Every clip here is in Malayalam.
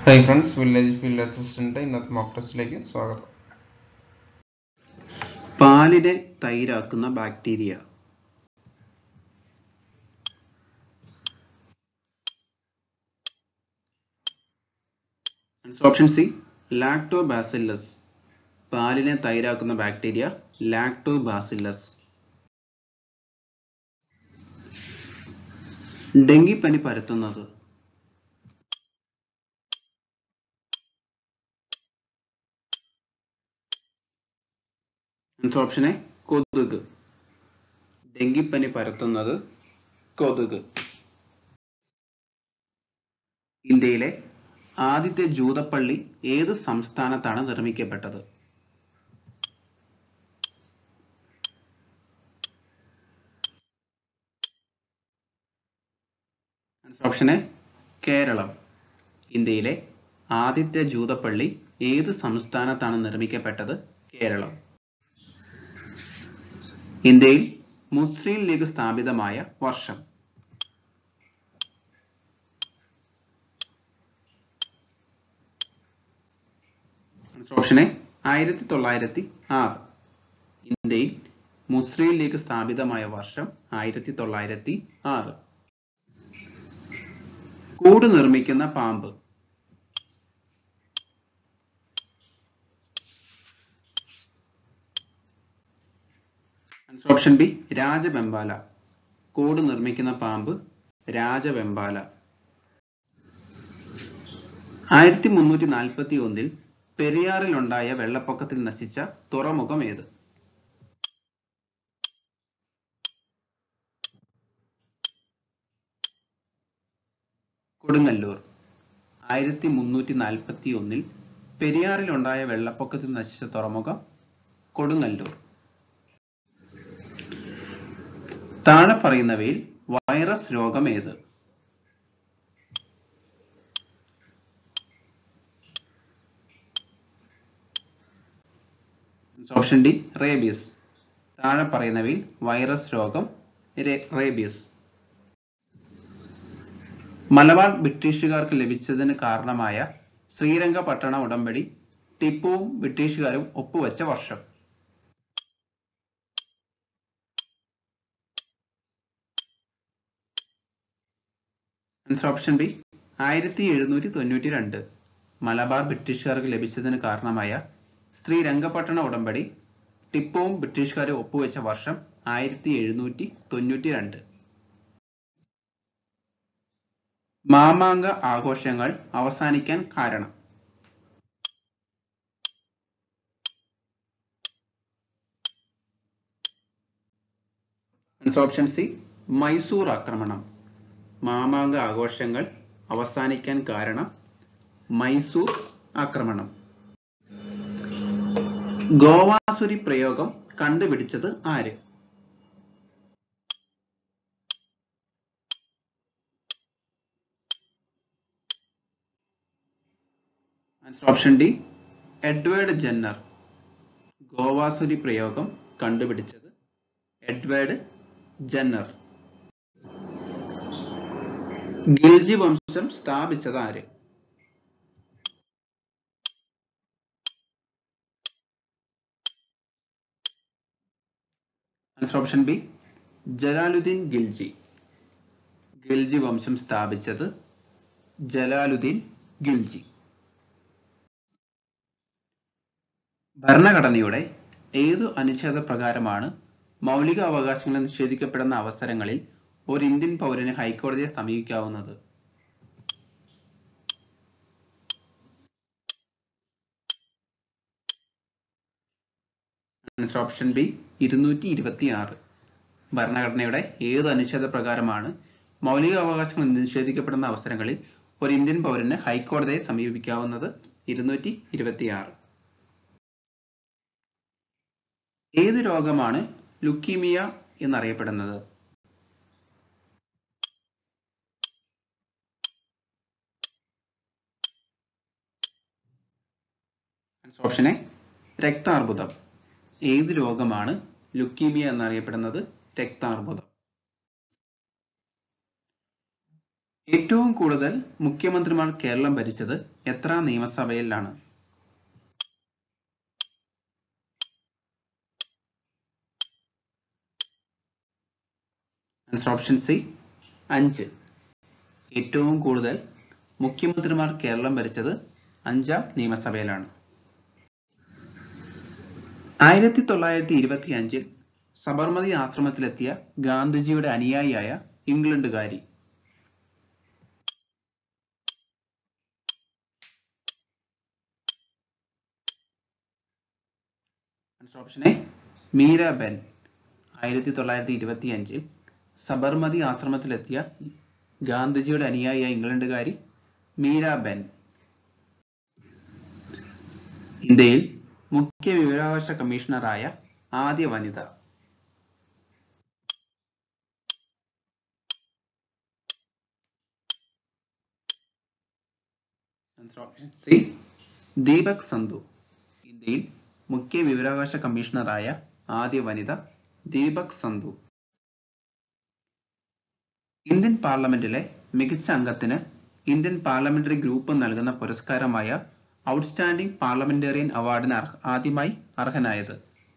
hi friends village field assistant ഇന്നത്തെ മോക്ക് ടെസ്റ്റിലേക്ക് സ്വാഗതം പാലിനെ തൈരാക്കുന്ന ബാക്ടീരിയ ഓപ്ഷൻ സി ലാക്ടോബാസില്ലസ് പാലിനെ തൈരാക്കുന്ന ബാക്ടീരിയ ലാക്ടോബാസില്ലസ് ഡെങ്കിപ്പനി പരത്തുന്നത് ആൻസർ ഓപ്ഷൻ എ കൊതുക് ഡെങ്കിപ്പനി പരത്തുന്നത് കൊതുക് ഇന്ത്യയിലെ ആദ്യത്തെ ജൂതപ്പള്ളി ഏത് സംസ്ഥാനത്താണ് നിർമ്മിക്കപ്പെട്ടത് ആൻസർ ഓപ്ഷൻ എ കേരളം ഇന്ത്യയിലെ ആദ്യത്തെ ജൂതപ്പള്ളി ഏത് സംസ്ഥാനത്താണ് നിർമ്മിക്കപ്പെട്ടത് കേരളം ഇന്ത്യയിൽ മുസ്ലിം ലീഗ് സ്ഥാപിതമായ വർഷം ഓപ്ഷനെ ആയിരത്തി തൊള്ളായിരത്തി ആറ് ഇന്ത്യയിൽ മുസ്ലിം ലീഗ് സ്ഥാപിതമായ വർഷം ആയിരത്തി തൊള്ളായിരത്തി ആറ് കൂട് നിർമ്മിക്കുന്ന പാമ്പ് ഓപ്ഷൻ ബി രാജവെമ്പാല കൂട് നിർമ്മിക്കുന്ന പാമ്പ് രാജവെമ്പാല ആയിരത്തി മുന്നൂറ്റി നാൽപ്പത്തി ഒന്നിൽ പെരിയാറിലുണ്ടായ വെള്ളപ്പൊക്കത്തിൽ നശിച്ച തുറമുഖം ഏത് കൊടുങ്ങല്ലൂർ ആയിരത്തി മുന്നൂറ്റി നാൽപ്പത്തി ഒന്നിൽ പെരിയാറിലുണ്ടായ വെള്ളപ്പൊക്കത്തിൽ നശിച്ച തുറമുഖം കൊടുങ്ങല്ലൂർ താഴെ പറയുന്നവയിൽ വൈറസ് രോഗം ഏത് ഓപ്ഷൻ ഡി റേബീസ് താഴെ പറയുന്നവയിൽ വൈറസ് രോഗം റേബീസ് മലബാർ ബ്രിട്ടീഷുകാർക്ക് ലഭിച്ചതിന് കാരണമായ ശ്രീരംഗപട്ടണ ഉടമ്പടി ടിപ്പുവും ബ്രിട്ടീഷുകാരും ഒപ്പുവെച്ച വർഷം ആൻസർ ഓപ്ഷൻ ബി ആയിരത്തി എഴുന്നൂറ്റി തൊണ്ണൂറ്റി രണ്ട് മലബാർ ബ്രിട്ടീഷുകാർക്ക് ലഭിച്ചതിന് കാരണമായ ശ്രീരംഗപട്ടണ ഉടമ്പടി ടിപ്പുവും ബ്രിട്ടീഷുകാരും ഒപ്പുവെച്ച വർഷം ആയിരത്തി എഴുന്നൂറ്റി തൊണ്ണൂറ്റി രണ്ട് മാമാങ്ക ആഘോഷങ്ങൾ അവസാനിക്കാൻ കാരണം ഓപ്ഷൻ സി മൈസൂർ ആക്രമണം മാമാങ്ക ആഘോഷങ്ങൾ അവസാനിക്കാൻ കാരണം മൈസൂർ ആക്രമണം ഗോവാസുരി പ്രയോഗം കണ്ടുപിടിച്ചത് ആര് ഓപ്ഷൻ ഡി എഡ്വേർഡ് ജെന്നർ ഗോവാസുരി പ്രയോഗം കണ്ടുപിടിച്ചത് എഡ്വേർഡ് ജെന്നർ ഗിൽജി വംശം സ്ഥാപിച്ചത് ആര് ഓപ്ഷൻ ബി ജലാലുദ്ദീൻ ഗിൽജി ഗിൽജി വംശം സ്ഥാപിച്ചത് ജലാലുദ്ദീൻ ഗിൽജി ഭരണഘടനയുടെ ഏതു അനുച്ഛേദ പ്രകാരമാണ് മൗലിക അവകാശങ്ങൾ നിഷേധിക്കപ്പെടുന്ന അവസരങ്ങളിൽ ഒരു ഇന്ത്യൻ പൗരന് ഹൈക്കോടതിയെ സമീപിക്കാവുന്നത് ഓപ്ഷൻ ബി ഇരുന്നൂറ്റി ഇരുപത്തി ആറ് ഭരണഘടനയുടെ ഏത് അനുച്ഛേദ പ്രകാരമാണ് മൗലിക അവകാശങ്ങൾ നിഷേധിക്കപ്പെടുന്ന അവസരങ്ങളിൽ ഒരു ഇന്ത്യൻ പൗരന് ഹൈക്കോടതിയെ സമീപിക്കാവുന്നത് ഇരുന്നൂറ്റി ഇരുപത്തി ആറ് ഏത് രോഗമാണ് ലുക്കീമിയ എന്നറിയപ്പെടുന്നത് ഓപ്ഷൻ എ രക്താർബുദം ഏത് രോഗമാണ് ലുക്കീമിയ എന്നറിയപ്പെടുന്നത് രക്താർബുദം ഏറ്റവും കൂടുതൽ മുഖ്യമന്ത്രിമാർ കേരളം ഭരിച്ചത് എത്ര നിയമസഭയിലാണ് ആൻസർ ഓപ്ഷൻ സി അഞ്ച് ഏറ്റവും കൂടുതൽ മുഖ്യമന്ത്രിമാർ കേരളം ഭരിച്ചത് അഞ്ചാം നിയമസഭയിലാണ് ആയിരത്തി തൊള്ളായിരത്തി ഇരുപത്തി അഞ്ചിൽ സബർമതി ആശ്രമത്തിലെത്തിയ ഗാന്ധിജിയുടെ അനുയായിയായ ഇംഗ്ലണ്ടുകാരി answer option A Meera Ben ആയിരത്തി തൊള്ളായിരത്തി ഇരുപത്തി അഞ്ചിൽ സബർമതി ആശ്രമത്തിലെത്തിയ ഗാന്ധിജിയുടെ അനുയായിയായ ഇംഗ്ലണ്ടുകാരി മീര ബെൻ ഇന്ത്യയിൽ മുഖ്യ വിവരാവകാശ കമ്മീഷണറായ ആദ്യ വനിത സി ദീപക് സന്ധു ഇന്ത്യയിൽ മുഖ്യ വിവരാവകാശ കമ്മീഷണറായ ആദ്യ വനിത ദീപക് സന്ധു ഇന്ത്യൻ പാർലമെന്റിലെ മികച്ച അംഗത്തിന് ഇന്ത്യൻ പാർലമെന്ററി ഗ്രൂപ്പ് നൽകുന്ന പുരസ്കാരമായ ഔട്ട്സ്റ്റാൻഡിംഗ് പാർലമെന്റേറിയൻ അവാർഡിന് അർഹ ആദ്യമായി അർഹനായത്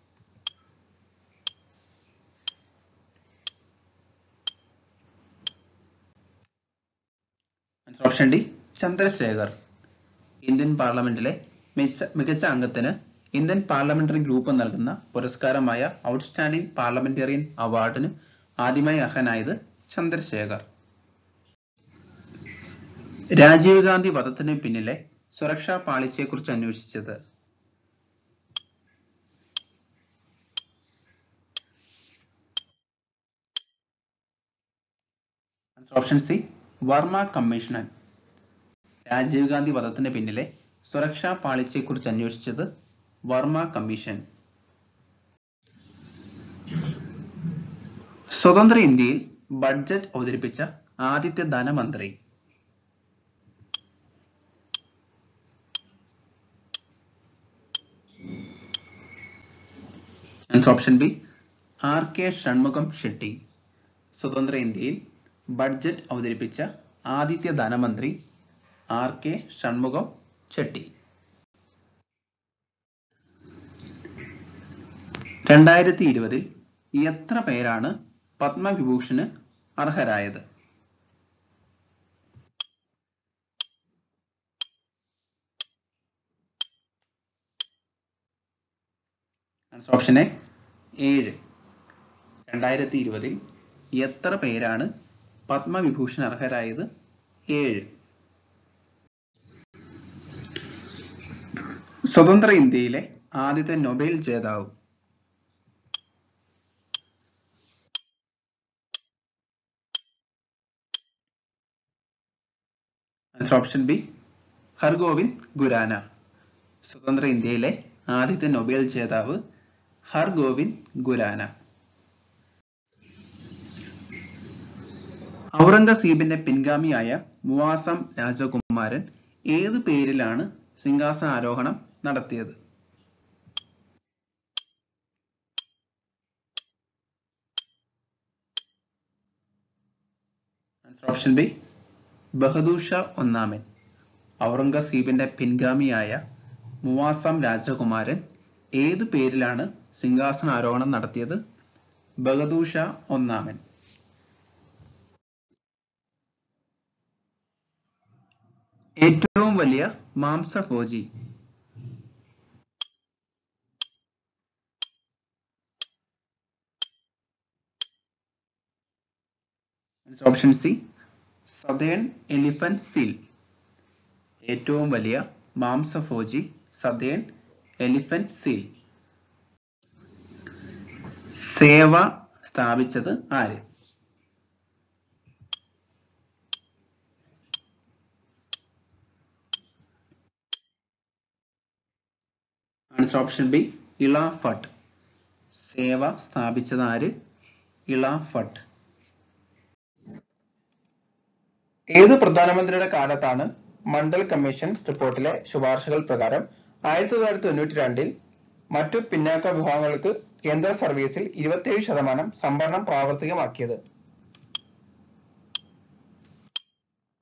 ഓപ്ഷൻ ഡി ചന്ദ്രശേഖർ ഇന്ത്യൻ പാർലമെന്റിലെ മികച്ച മികച്ച അംഗത്തിന് ഇന്ത്യൻ പാർലമെന്ററി ഗ്രൂപ്പ് നൽകുന്ന പുരസ്കാരമായ ഔട്ട്സ്റ്റാൻഡിംഗ് പാർലമെന്റേറിയൻ അവാർഡിന് ആദ്യമായി അർഹനായത് ചന്ദ്രശേഖർ രാജീവ് ഗാന്ധി വധത്തിന് പിന്നിലെ സുരക്ഷാ പാളിച്ചയെക്കുറിച്ച് അന്വേഷിച്ചത് option C Varma commission Rajiv Gandhi വധത്തിന് പിന്നിലെ സുരക്ഷാ പാളിച്ചയെക്കുറിച്ച് അന്വേഷിച്ചത് വർമ്മ കമ്മീഷൻ സ്വതന്ത്ര ഇന്ത്യയിൽ ബഡ്ജറ്റ് അവതരിപ്പിച്ച ആദ്യത്തെ ധനമന്ത്രി option B R K Shanmukham Chetty സ്വതന്ത്ര ഇന്ത്യയിൽ ബഡ്ജറ്റ് അവതരിപ്പിച്ച ആദ്യത്തെ ധനമന്ത്രി ആർ കെ ഷൺമുഖം ചെട്ടി രണ്ടായിരത്തി ഇരുപതിൽ എത്ര പേരാണ് പത്മവിഭൂഷണ് അർഹരായത് ഓപ്ഷൻ എ ഏഴ് രണ്ടായിരത്തി ഇരുപതിൽ എത്ര പേരാണ് പത്മവിഭൂഷൺ അർഹരായത് ഏഴ് സ്വതന്ത്ര ഇന്ത്യയിലെ ആദ്യത്തെ നൊബേൽ ജേതാവ് ഓപ്ഷൻ ബി ഹർഗോവിന്ദ് ഖുരാന സ്വതന്ത്ര ഇന്ത്യയിലെ ആദ്യത്തെ നൊബേൽ ജേതാവ് ഹർഗോവിന്ദ് ഖുരാന ഔറംഗസീബിന്റെ പിൻഗാമിയായ മുവാസം രാജകുമാരൻ ഏതു പേരിലാണ് സിംഹാസനാരോഹണം നടത്തിയത് ഓപ്ഷൻ ബി ബഹദൂർ ഷാ ഒന്നാമൻ ഔറംഗസീബിന്റെ പിൻഗാമിയായ മുവാസം രാജകുമാരൻ ഏതു പേരിലാണ് സിംഹാസനാരോഹണം നടത്തിയത് ബഹദൂർ ഷാ ഒന്നാമൻ ഏറ്റവും വലിയ മാംസഭോജി option C southern elephant seal ഏറ്റവും വലിയ മാംസഭോജി സദേൺ എലിഫന്റ് സീൽ സേവ സ്ഥാപിച്ചത് ആര് answer option B Ela Bhatt സേവ സ്ഥാപിച്ചത് ആര് ഇള ഫട്ട് ഏത് പ്രധാനമന്ത്രിയുടെ കാലത്താണ് മണ്ഡൽ കമ്മീഷൻ റിപ്പോർട്ടിലെ ശുപാർശകൾ പ്രകാരം ആയിരത്തി തൊള്ളായിരത്തി തൊണ്ണൂറ്റി രണ്ടിൽ മറ്റു പിന്നാക്ക വിഭാഗങ്ങൾക്ക് കേന്ദ്ര സർവീസിൽ ഇരുപത്തിയേഴ് ശതമാനം സംവരണം പ്രാവർത്തികമാക്കിയത്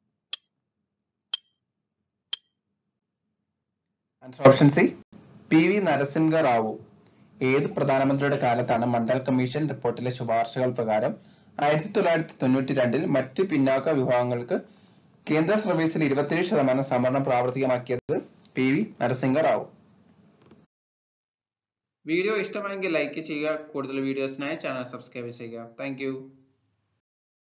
answer option C P V Narasimha Rao ഏത് പ്രധാനമന്ത്രിയുടെ കാലത്താണ് മണ്ഡൽ കമ്മീഷൻ റിപ്പോർട്ടിലെ ശുപാർശകൾ പ്രകാരം ആയിരത്തി തൊള്ളായിരത്തി തൊണ്ണൂറ്റി രണ്ടിൽ മറ്റ് പിന്നാക്ക വിഭാഗങ്ങൾക്ക് കേന്ദ്ര സർവീസിൽ ഇരുപത്തിയേഴ് ശതമാനം സംവരണം പ്രാവർത്തികമാക്കിയത് P V Narasimha Rao video ഇഷ്ടമായെങ്കിൽ ലൈക്ക് ചെയ്യുക കൂടുതൽ വീഡിയോസിനായി ചാനൽ സബ്സ്ക്രൈബ് ചെയ്യുക താങ്ക്